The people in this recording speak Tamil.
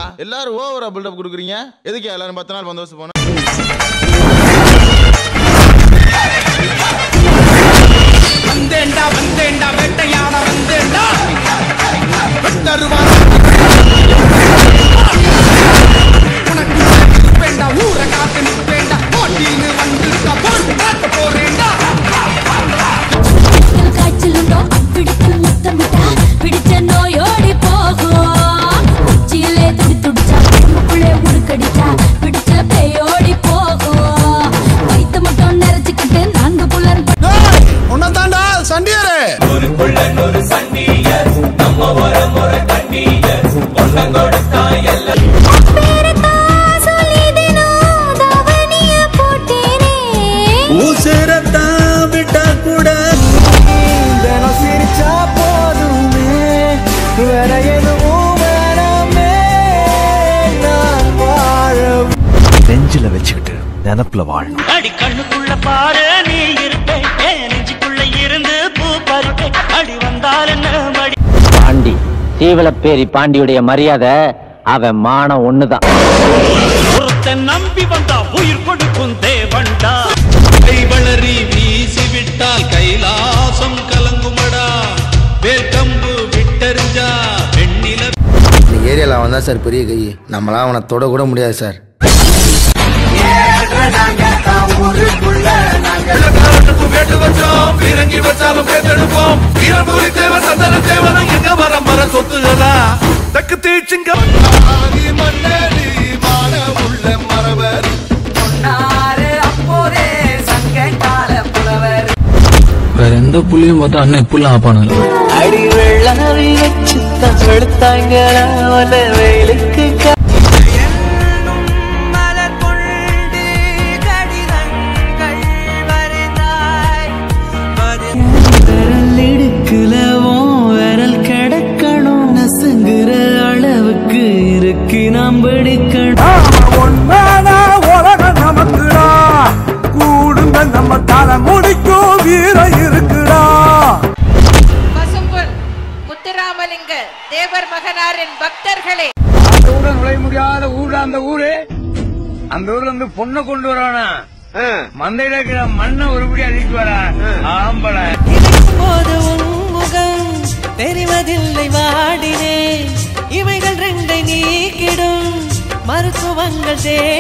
எல்லாரும் ஓவரா பில்டப் கொடுக்குறீங்க எதுக்கு எல்லாரும் பத்து நாள் பந்தோபஸ்து போன வந்தேண்டா வந்தேண்டா வேட்டையாட வந்தேண்டா உனக்கு நிற்பேண்டா ஊரை காத்து நிற்பேண்டா போட்டின்னு வந்துட்டா போட்டு காட்ட போறேன்டா காய்ச்சலுண்டோ பிடிச்சு முத்தமிட்டா பிடிச்ச நோயோடி போகும் உச்சியிலே துடி துடிச்சா உள்ளே முடுக்கடிச்சா பிடிச்ச பேயோடி போகும் வயிற்று மட்டும் நிறைச்சுக்கிட்டு நான்கு புலன் உன்னதாண்டா சண்டியாரே உசுரத்தான் விட்டா கூட தினம் சிரிச்சா போதுமே வேற எதுவும் வேணாமே நான் வாழ நெஞ்சில வச்சுக்கிட்டு நினப்புல வாழணும் அடி கண்ணுக்குள்ள பாரு நீ இருப்பே என் நெஞ்சுக்குள்ள இருந்து பூ பறிப்பே அடி வந்தால் என்ன மடி பாண்டி சீவலப்பேரி பாண்டியுடைய மரியாதை அவன் மானம் ஒண்ணுதான் ஒருத்தன் நம்பி வந்தா உயிர் கொடுக்கும் தேவன்டா வளரி வீசி விட்டால் கைலாசம் கலங்குமடா வேர்க்கம்பு விட்டறிஞ்சா வெண்ணில இந்த ஏரியாவில் அவன் தான் சார் பெரிய கை நம்மளாம் அவனை தொட கூட முடியாது சார் வேட்டு வச்சோம் பீரங்கி வச்சாலும் பேத்தெடுப்போம் வீரபூரி தேவன் சந்தன தேவன் எங்க மரம் மர சொத்துகளா தக்கு தீச்சுங்க மன்னரி மான உள்ள மரவர் வேற எந்த புள்ளியும் பார்த்தா அண்ணன் இப்படிலாம் ஆப்பானுங்க அடி வெள்ளாவி வச்சு தடுத்தாங்களா வெயிலுக்கு மலர் கொண்டு கடிதங்கள் வரைந்தாய் விரல் இடுக்குலவோ விரல் கிடக்கணும் நசுங்குற அளவுக்கு இருக்கு நாம் பிடிக்கணும் உண்மையான உலகம் நமக்குடா கூடுங்க நம்ம தலை முடிக்கும் வீரம் இருக்குடா பசும்பொன் முத்துராமலிங்க தேவர் மகனாரின் பக்தர்களே ஊர நுழைய முடியாத ஊர் அந்த ஊரு அந்த ஊர்ல இருந்து பொண்ணை கொண்டு வரானா மந்தையில இருக்கிற மண்ணை ஒருபடி அழிட்டு வரா ஆம்பளை போது உன் முகம் தெரிவதில்லை வாடினே இவைகள் ரெண்டை நீக்கிடும் மருத்துவங்கள் தே